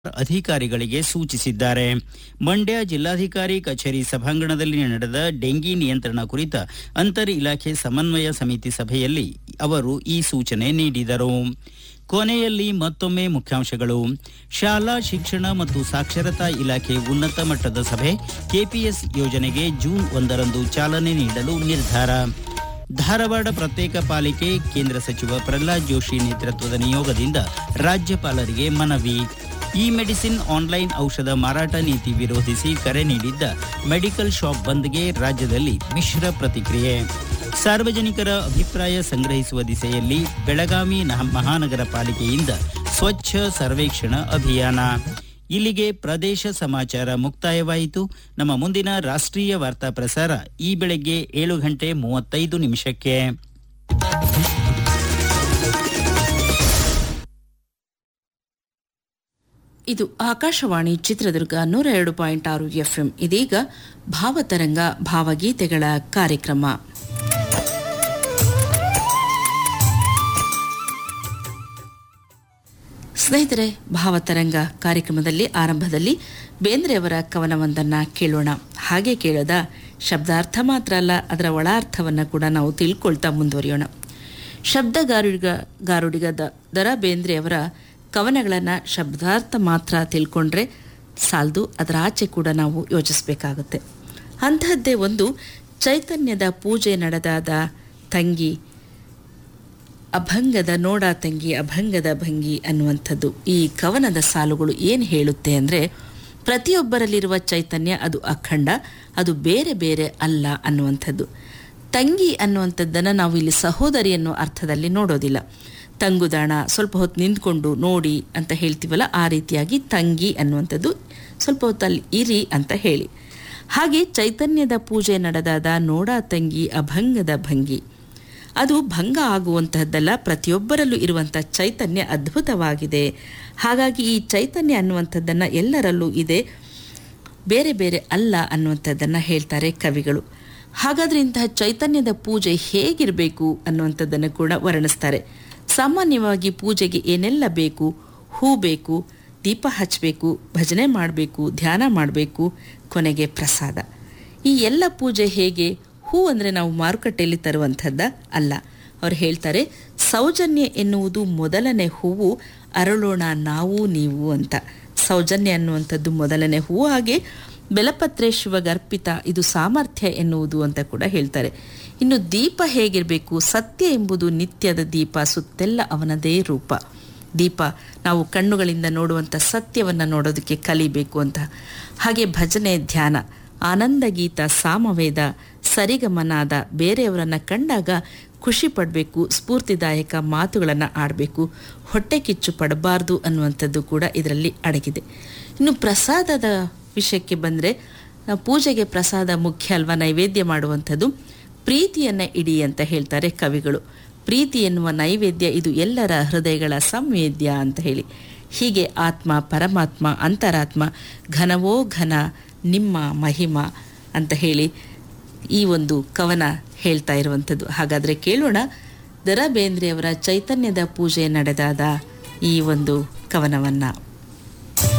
ಅಧಿಕಾರಿಗಳಿಗೆ ಸೂಚಿಸಿದ್ದಾರೆ ಮಂಡ್ಯ ಜಿಲ್ಲಾಧಿಕಾರಿ ಕಚೇರಿ ಸಭಾಂಗಣದಲ್ಲಿ ನಡೆದ ಡೆಂಗಿ ನಿಯಂತ್ರಣ ಕುರಿತ ಅಂತರ್ ಇಲಾಖೆ ಸಮನ್ವಯ ಸಮಿತಿ ಸಭೆಯಲ್ಲಿ ಅವರು ಈ ಸೂಚನೆ ನೀಡಿದರು ಕೊನೆಯಲ್ಲಿ ಮತ್ತೊಮ್ಮೆ ಮುಖ್ಯಾಂಶಗಳು ಶಾಲಾ ಶಿಕ್ಷಣ ಮತ್ತು ಸಾಕ್ಷರತಾ ಇಲಾಖೆ ಉನ್ನತ ಮಟ್ಟದ ಸಭೆ ಕೆಪಿಎಸ್ ಯೋಜನೆಗೆ ಜೂನ್ ಒಂದರಂದು ಚಾಲನೆ ನೀಡಲು ನಿರ್ಧಾರ ಧಾರವಾಡ ಪ್ರತ್ಯೇಕ ಪಾಲಿಕೆ ಕೇಂದ್ರ ಸಚಿವ ಪ್ರಹ್ಲಾದ್ ಜೋಶಿ ನೇತೃತ್ವದ ನಿಯೋಗದಿಂದ ರಾಜ್ಯಪಾಲರಿಗೆ ಮನವಿ ಇ ಮೆಡಿಸಿನ್ ಆನ್ಲೈನ್ ಔಷಧ ಮಾರಾಟ ನೀತಿ ವಿರೋಧಿಸಿ ಕರೆ ನೀಡಿದ್ದ ಮೆಡಿಕಲ್ ಶಾಪ್ ಬಂದ್ಗೆ ರಾಜ್ಯದಲ್ಲಿ ಮಿಶ್ರ ಪ್ರತಿಕ್ರಿಯೆ ಸಾರ್ವಜನಿಕರ ಅಭಿಪ್ರಾಯ ಸಂಗ್ರಹಿಸುವ ದಿಸೆಯಲ್ಲಿ ಬೆಳಗಾವಿ ನಹ- ಮಹಾನಗರ ಪಾಲಿಕೆಯಿಂದ ಸ್ವಚ್ಛ ಸರ್ವೇಕ್ಷಣ ಅಭಿಯಾನ ಇಲ್ಲಿಗೆ ಪ್ರದೇಶ ಸಮಾಚಾರ ಮುಕ್ತಾಯವಾಯಿತು ನಮ್ಮ ಮುಂದಿನ ರಾಷ್ಟ್ರೀಯ ವಾರ್ತಾ ಪ್ರಸಾರ ಈ ಬೆಳಗ್ಗೆ ಏಳು ಗಂಟೆ ಮೂವತ್ತೈದು ನಿಮಿಷಕ್ಕೆ ಇದು ಆಕಾಶವಾಣಿ ಚಿತ್ರದುರ್ಗ ನೂರ ಎರಡು ಪಾಯಿಂಟ್ ಆರು ಎಫ್ಎಂ ಇದೀಗ ಭಾವತರಂಗ ಭಾವಗೀತೆಗಳ ಕಾರ್ಯಕ್ರಮ ಸ್ನೇಹಿತರೆ ಭಾವತರಂಗ ಕಾರ್ಯಕ್ರಮದಲ್ಲಿ ಆರಂಭದಲ್ಲಿ ಬೇಂದ್ರೆಯವರ ಕವನವೊಂದನ್ನು ಕೇಳೋಣ ಹಾಗೆ ಕೇಳದ ಶಬ್ದಾರ್ಥ ಮಾತ್ರ ಅಲ್ಲ ಅದರ ಒಳಾರ್ಥವನ್ನು ಕೂಡ ನಾವು ತಿಳ್ಕೊಳ್ತಾ ಮುಂದುವರಿಯೋಣ ಶಬ್ದಗಾರುಡಿಗ ಗಾರುಡಿಗ ದ- ದರ ಬೇಂದ್ರೆಯವರ ಕವನಗಳನ್ನು ಶಬ್ದಾರ್ಥ ಮಾತ್ರ ತಿಳ್ಕೊಂಡ್ರೆ ಸಾಲದು ಅದರ ಆಚೆ ಕೂಡ ನಾವು ಯೋಚಿಸಬೇಕಾಗುತ್ತೆ ಅಂತಹದ್ದೇ ಒಂದು ಚೈತನ್ಯದ ಪೂಜೆ ನಡೆದಾದ ತಂಗಿ ಅಭಂಗದ ನೋಡ ತಂಗಿ ಅಭಂಗದ ಭಂಗಿ ಅನ್ನುವಂಥದ್ದು ಈ ಕವನದ ಸಾಲುಗಳು ಏನು ಹೇಳುತ್ತೆ ಅಂದರೆ ಪ್ರತಿಯೊಬ್ಬರಲ್ಲಿರುವ ಚೈತನ್ಯ ಅದು ಅಖಂಡ ಅದು ಬೇರೆ ಬೇರೆ ಅಲ್ಲ ಅನ್ನುವಂಥದ್ದು ತಂಗಿ ಅನ್ನುವಂಥದ್ದನ್ನು ನಾವು ಇಲ್ಲಿ ಸಹೋದರಿ ಅನ್ನೋ ಅರ್ಥದಲ್ಲಿ ನೋಡೋದಿಲ್ಲ ತಂಗುದಾಣ ಸ್ವಲ್ಪ ಹೊತ್ತು ನಿಂತ್ಕೊಂಡು ನೋಡಿ ಅಂತ ಹೇಳ್ತೀವಲ್ಲ ಆ ರೀತಿಯಾಗಿ ತಂಗಿ ಅನ್ನುವಂಥದ್ದು ಸ್ವಲ್ಪ ಹೊತ್ತಲ್ಲಿ ಇರಿ ಅಂತ ಹೇಳಿ ಹಾಗೆ ಚೈತನ್ಯದ ಪೂಜೆ ನಡೆದಾದ ನೋಡ ತಂಗಿ ಅಭಂಗದ ಭಂಗಿ ಅದು ಭಂಗ ಆಗುವಂತಹದ್ದಲ್ಲ ಪ್ರತಿಯೊಬ್ಬರಲ್ಲೂ ಇರುವಂಥ ಚೈತನ್ಯ ಅದ್ಭುತವಾಗಿದೆ ಹಾಗಾಗಿ ಈ ಚೈತನ್ಯ ಅನ್ನುವಂಥದ್ದನ್ನು ಎಲ್ಲರಲ್ಲೂ ಇದೆ ಬೇರೆ ಬೇರೆ ಅಲ್ಲ ಅನ್ನುವಂಥದ್ದನ್ನು ಹೇಳ್ತಾರೆ ಕವಿಗಳು ಹಾಗಾದರೆ ಇಂತಹ ಚೈತನ್ಯದ ಪೂಜೆ ಹೇಗಿರಬೇಕು ಅನ್ನುವಂಥದ್ದನ್ನು ಕೂಡ ವರ್ಣಿಸ್ತಾರೆ ಸಾಮಾನ್ಯವಾಗಿ ಪೂಜೆಗೆ ಏನೆಲ್ಲ ಬೇಕು ಹೂ ಬೇಕು ದೀಪ ಹಚ್ಚಬೇಕು ಭಜನೆ ಮಾಡಬೇಕು ಧ್ಯಾನ ಮಾಡಬೇಕು ಕೊನೆಗೆ ಪ್ರಸಾದ ಈ ಎಲ್ಲ ಪೂಜೆ ಹೇಗೆ ಹೂ ಅಂದರೆ ನಾವು ಮಾರುಕಟ್ಟೆಯಲ್ಲಿ ತರುವಂಥದ್ದ ಅಲ್ಲ ಅವ್ರು ಹೇಳ್ತಾರೆ ಸೌಜನ್ಯ ಎನ್ನುವುದು ಮೊದಲನೇ ಹೂವು ಅರಳೋಣ ನಾವು ನೀವು ಅಂತ ಸೌಜನ್ಯ ಅನ್ನುವಂಥದ್ದು ಮೊದಲನೇ ಹೂವು ಹಾಗೆ ಬೆಲಪತ್ರೆ ಶಿವಗರ್ಪಿತ ಇದು ಸಾಮರ್ಥ್ಯ ಎನ್ನುವುದು ಅಂತ ಕೂಡ ಹೇಳ್ತಾರೆ ಇನ್ನು ದೀಪ ಹೇಗಿರಬೇಕು ಸತ್ಯ ಎಂಬುದು ನಿತ್ಯದ ದೀಪ ಸುತ್ತೆಲ್ಲ ಅವನದೇ ರೂಪ ದೀಪ ನಾವು ಕಣ್ಣುಗಳಿಂದ ನೋಡುವಂಥ ಸತ್ಯವನ್ನು ನೋಡೋದಕ್ಕೆ ಕಲಿಬೇಕು ಅಂತ ಹಾಗೆ ಭಜನೆ ಧ್ಯಾನ ಆನಂದ ಗೀತ ಸಾಮವೇದ ಸರಿಗಮನಾದ ಬೇರೆಯವರನ್ನು ಕಂಡಾಗ ಖುಷಿ ಪಡಬೇಕು ಸ್ಫೂರ್ತಿದಾಯಕ ಮಾತುಗಳನ್ನು ಆಡಬೇಕು ಹೊಟ್ಟೆ ಕಿಚ್ಚು ಪಡಬಾರ್ದು ಅನ್ನುವಂಥದ್ದು ಕೂಡ ಇದರಲ್ಲಿ ಅಡಗಿದೆ ಇನ್ನು ಪ್ರಸಾದದ ವಿಷಯಕ್ಕೆ ಬಂದರೆ ಪೂಜೆಗೆ ಪ್ರಸಾದ ಮುಖ್ಯ ಅಲ್ವಾ ನೈವೇದ್ಯ ಮಾಡುವಂಥದ್ದು ಪ್ರೀತಿಯನ್ನು ಇಡಿ ಅಂತ ಹೇಳ್ತಾರೆ ಕವಿಗಳು ಪ್ರೀತಿ ಎನ್ನುವ ನೈವೇದ್ಯ ಇದು ಎಲ್ಲರ ಹೃದಯಗಳ ಸಂವೇದ್ಯ ಅಂತ ಹೇಳಿ ಹೀಗೆ ಆತ್ಮ ಪರಮಾತ್ಮ ಅಂತರಾತ್ಮ ಘನವೋ ಘನ ನಿಮ್ಮ ಮಹಿಮ ಅಂತ ಹೇಳಿ ಈ ಒಂದು ಕವನ ಹೇಳ್ತಾ ಇರುವಂಥದ್ದು ಹಾಗಾದರೆ ಕೇಳೋಣ ದರ ಬೇಂದ್ರೆಯವರ ಚೈತನ್ಯದ ಪೂಜೆ ನಡೆದಾದ ಈ ಒಂದು ಕವನವನ್ನು